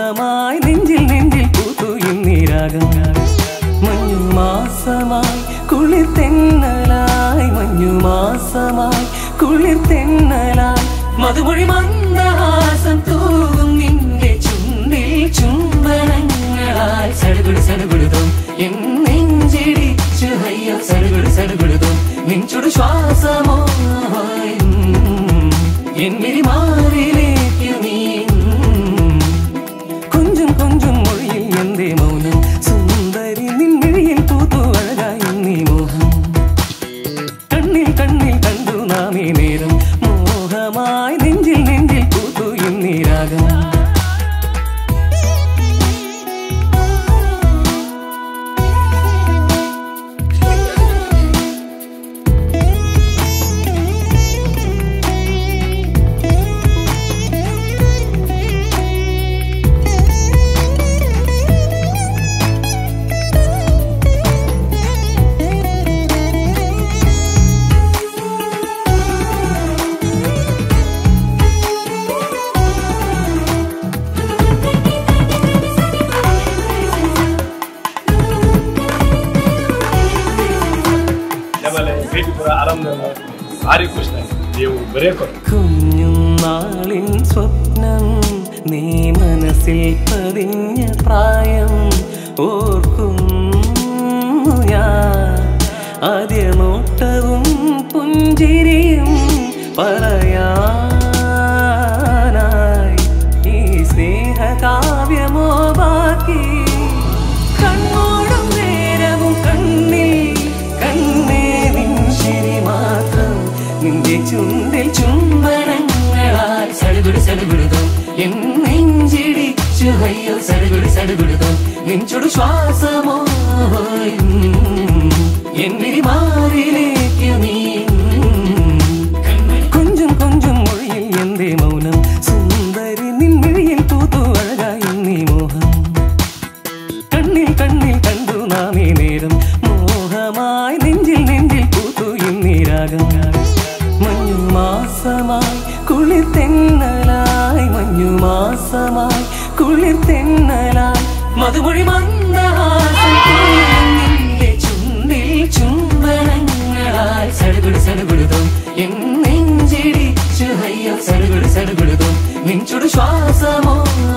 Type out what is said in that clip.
മോഹമായി നെഞ്ചിൽ നെഞ്ചിൽ പൂത്തു ഇന്നീരാഗം മഞ്ഞു മാസമായി കുളിർ തെന്നലായി മഞ്ഞു മാസമായി കുളിർ തെന്നലായി മധുമൊഴി മന്ദഹാസം തൂകും നിന്റെ ചുണ്ടിൽ ചുംബനങ്ങളാൽ സടുകുടു സടുകുടുതും എൻ നെഞ്ചിടിച്ചു അയ്യോ സടുകുടു സടുകുടുതും നെഞ്ചുടു ശ്വാസമോ എന്നിരി മാറിലേക്ക് നീ കൊഞ്ചും കൊഞ്ചും മൊഴിയിൽ എന്തേ മൗനം സുന്ദരി നിൻമിഴിയിൽ പൂത്തു അഴകായി നീ മോഹം കണ്ണിൽ കണ്ണിൽ കണ്ടു നാം ഈ നേരം മോഹമായി നെഞ്ചിൽ നെഞ്ചിൽ പൂത്തു ഇന്നീരാഗം Jamale, Vedipura Aramdana, Hari Krishna, Devu Berekor. കുഞ്ഞുനാളിൻ സ്വപ്നം നീ മനസ്സിൽ പതിഞ്ഞ പ്രായം ഓർക്കുന്നു ഞാൻ ആദ്യ നോട്ടവും പുഞ്ചിരിയും പറയാനായി ഈ സ്നേഹകാവ്യമോ ബാക്കി കണ്ണോടും നേരവും കണ്ണിൽ കണ്ണേ നിൻ ശരി മാത്രം നിന്റെ ചുണ്ടിൽ ചുംബനങ്ങളാൽ സടുകുടു സടുകുടുതും എൻ നെഞ്ചിടിച്ചു അയ്യോ സടുകുടു സടുകുടുതും നെഞ്ചുടു ശ്വാസമോ എന്നിരി മാറിലേക്ക് നീ കൊഞ്ചും കൊഞ്ചും മൊഴിയിൽ എന്തേ മൗനം സുന്ദരി നിൻമിഴിയിൽ തൂത്തു അഴകായി നീ മോഹം കണ്ണിൽ കണ്ണിൽ കണ്ടു നാം ഈ നേരം മോഹമായി നെഞ്ചിൽ നെഞ്ചിൽ പൂത്തു ഇന്നീരാഗം മഞ്ഞു മാസമായി കുളിർ തെന്നലായി മഞ്ഞു മാസമായി കുളിർ തെന്നലായി മധുമൊഴി മന്ദഹാസം തൂകും നിന്റെ ചുണ്ടിൽ ചുംബനങ്ങളാൽ സടുകുടു സടുകുടുതും എൻ നെഞ്ചിടിച്ചു അയ്യോ സടുകുടു സടുകുടുതും നെഞ്ചുടു ശ്വാസമോ